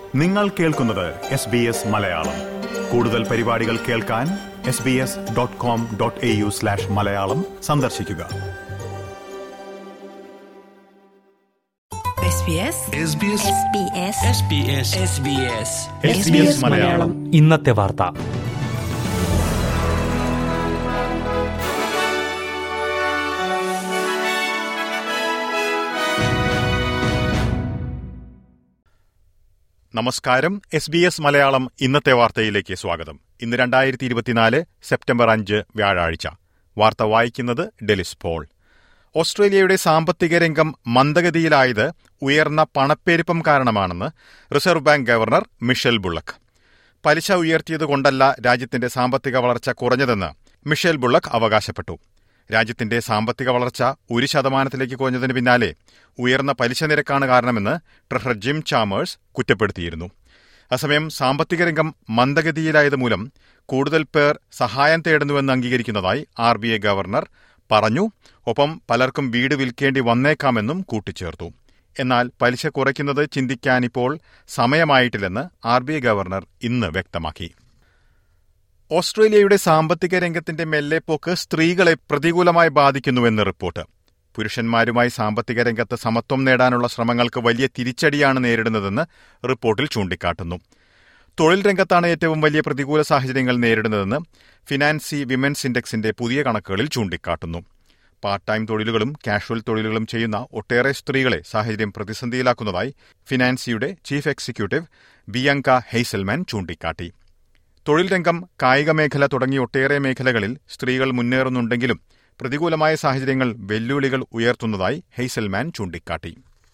നിങ്ങൾ കേൾക്കുന്നത് S B S Malayalam കൂടുതൽ പരിപാടികൾ കേൾക്കാൻ S B S dot com dot A U slash Malayalam സന്ദർശിക്കുക SBS SBS SBS SBS SBS SBS Malayalam ഇന്നത്തെ വാർത്ത നമസ്കാരം എസ് ബി എസ് മലയാളം ഇന്നത്തെ വാർത്തയിലേക്ക് സ്വാഗതം ഇന്ന് രണ്ടായിരത്തി ഇരുപത്തിനാല് സെപ്റ്റംബർ അഞ്ച് വ്യാഴാഴ്ച വാർത്ത വായിക്കുന്നത് ഡെലിസ് പോൾ ഓസ്ട്രേലിയയുടെ സാമ്പത്തിക രംഗം മന്ദഗതിയിലായത് ഉയർന്ന പണപ്പെരുപ്പം കാരണമാണെന്ന് reserve bank governor Michele Bullock പലിശ ഉയർത്തിയതുകൊണ്ടല്ല രാജ്യത്തിന്റെ സാമ്പത്തിക വളർച്ച കുറഞ്ഞതെന്ന് മിഷേൽ ബുള്ളക്ക് അവകാശപ്പെട്ടു രാജ്യത്തിന്റെ സാമ്പത്തിക വളർച്ച ഒരു ശതമാനത്തിലേക്ക് കുറഞ്ഞതിന് പിന്നാലെ ഉയർന്ന പലിശ നിരക്കാണ് കാരണമെന്ന് ട്രഷറർ ജിം ചാമേഴ്സ് കുറ്റപ്പെടുത്തിയിരുന്നു അസമയം സാമ്പത്തിക രംഗം മന്ദഗതിയിലായത് മൂലം കൂടുതൽ പേർ സഹായം തേടുന്നുവെന്ന് അംഗീകരിക്കുന്നതായി ആർ ബി ഐ ഗവർണർ പറഞ്ഞു ഒപ്പം പലർക്കും വീട് വിൽക്കേണ്ടി വന്നേക്കാമെന്നും കൂട്ടിച്ചേർത്തു എന്നാൽ പലിശ കുറയ്ക്കുന്നത് ചിന്തിക്കാനിപ്പോൾ സമയമായിട്ടില്ലെന്ന് ആർ ബി ഐ ഗവർണർ ഇന്ന് വ്യക്തമാക്കി ഓസ്ട്രേലിയയുടെ സാമ്പത്തിക രംഗത്തിന്റെ മെല്ലെപ്പോക്ക് സ്ത്രീകളെ പ്രതികൂലമായി ബാധിക്കുന്നുവെന്ന് റിപ്പോർട്ട് പുരുഷന്മാരുമായി സാമ്പത്തിക രംഗത്ത് സമത്വം നേടാനുള്ള ശ്രമങ്ങൾക്ക് വലിയ തിരിച്ചടിയാണ് നേരിടുന്നതെന്ന് റിപ്പോർട്ടിൽ ചൂണ്ടിക്കാട്ടുന്നു തൊഴിൽ രംഗത്താണ് ഏറ്റവും വലിയ പ്രതികൂല സാഹചര്യങ്ങൾ നേരിടുന്നതെന്ന് ഫിനാൻസി വിമൻസ് ഇൻഡെക്സിന്റെ പുതിയ കണക്കുകളിൽ ചൂണ്ടിക്കാട്ടുന്നു പാർട്ട് ടൈം തൊഴിലുകളും കാഷ്വൽ തൊഴിലുകളും ചെയ്യുന്ന ഒട്ടേറെ സ്ത്രീകളെ സാഹചര്യം പ്രതിസന്ധിയിലാക്കുന്നതായി ഫിനാൻസിയുടെ ചീഫ് എക്സിക്യൂട്ടീവ് ബിയങ്ക ഹെയ്സൽമാൻ ചൂണ്ടിക്കാട്ടി തൊഴിൽ രംഗം കായിക മേഖല തുടങ്ങിയ ഒട്ടേറെ മേഖലകളിൽ സ്ത്രീകൾ മുന്നേറുന്നുണ്ടെങ്കിലും പ്രതികൂലമായ സാഹചര്യങ്ങൾ വെല്ലുവിളികൾ ഉയർത്തുന്നതായി ഹെയ്സൽമാൻ ചൂണ്ടിക്കാട്ടി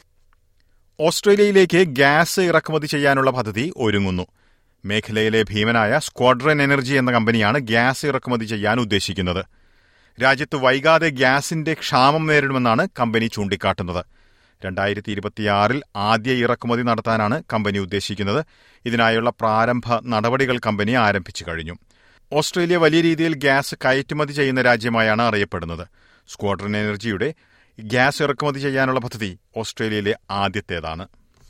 ഓസ്ട്രേലിയയിലേക്ക് ഗ്യാസ് ഇറക്കുമതി ചെയ്യാനുള്ള പദ്ധതി ഒരുങ്ങുന്നു മേഖലയിലെ ഭീമനായ സ്ക്വാഡ്രൻ എനർജി എന്ന കമ്പനിയാണ് ഗ്യാസ് ഇറക്കുമതി ചെയ്യാൻ ഉദ്ദേശിക്കുന്നത് രാജ്യത്ത് വൈകാതെ ഗ്യാസിന്റെ ക്ഷാമം നേരിടുമെന്നാണ് കമ്പനി ചൂണ്ടിക്കാട്ടുന്നത് രണ്ടായിരത്തി ഇരുപത്തിയാറിൽ ആദ്യ ഇറക്കുമതി നടത്താനാണ് കമ്പനി ഉദ്ദേശിക്കുന്നത് ഇതിനായുള്ള പ്രാരംഭ നടപടികൾ കമ്പനി ആരംഭിച്ചു കഴിഞ്ഞു ഓസ്ട്രേലിയ വലിയ രീതിയിൽ ഗ്യാസ് കയറ്റുമതി ചെയ്യുന്ന രാജ്യമായാണ് അറിയപ്പെടുന്നത് സ്ക്വാഡ്രൻ എനർജിയുടെ ഗ്യാസ് ഇറക്കുമതി ചെയ്യാനുള്ള പദ്ധതി ഓസ്ട്രേലിയയിലെ ആദ്യത്തേതാണ്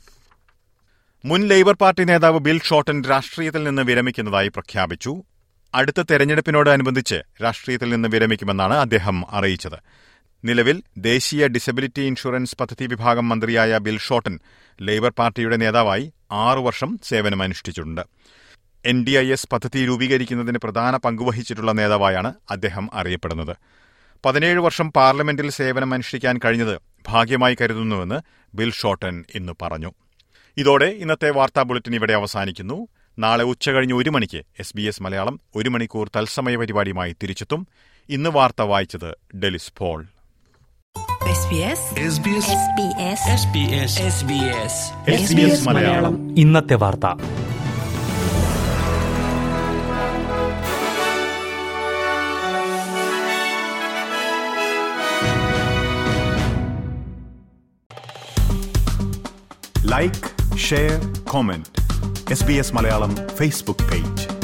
മുൻ ലേബർ പാർട്ടി നേതാവ് ബിൽ ഷോട്ടൻ രാഷ്ട്രീയത്തിൽ നിന്ന് വിരമിക്കുന്നതായി പ്രഖ്യാപിച്ചു അടുത്ത തെരഞ്ഞെടുപ്പിനോടനുബന്ധിച്ച് രാഷ്ട്രീയത്തിൽ നിന്ന് വിരമിക്കുമെന്നാണ് അദ്ദേഹം അറിയിച്ചത് നിലവിൽ ദേശീയ ഡിസബിലിറ്റി ഇൻഷുറൻസ് പദ്ധതി വിഭാഗം മന്ത്രിയായ ബിൽ ഷോട്ടൻ ലേബർ പാർട്ടിയുടെ നേതാവായി ആറു വർഷം സേവനമനുഷ്ഠിച്ചിട്ടുണ്ട് എൻ ഡി ഐ എസ് പദ്ധതി രൂപീകരിക്കുന്നതിന് പ്രധാന പങ്കുവഹിച്ചിട്ടുള്ള നേതാവായാണ് അദ്ദേഹം അറിയപ്പെടുന്നത് പതിനേഴ് വർഷം പാർലമെന്റിൽ സേവനമനുഷ്ഠിക്കാൻ കഴിഞ്ഞത് ഭാഗ്യമായി കരുതുന്നുവെന്ന് ബിൽ ഷോട്ടൻ ഇന്ന് പറഞ്ഞു ഇതോടെ ഇന്നത്തെ വാർത്താ ബുള്ളറ്റിൻ ഇവിടെ അവസാനിക്കുന്നു നാളെ ഉച്ചകഴിഞ്ഞ് ഒരു മണിക്ക് എസ് ബി എസ് മലയാളം ഒരു മണിക്കൂർ തത്സമയ പരിപാടിയുമായി തിരിച്ചെത്തും ഇന്ന് വാർത്ത വായിച്ചത് Delys Paul SBS SBS SBS SBS SBS SBS Malayalam ഇന്നത്തെ വാർത്ത like share comment S B S Malayalam Facebook page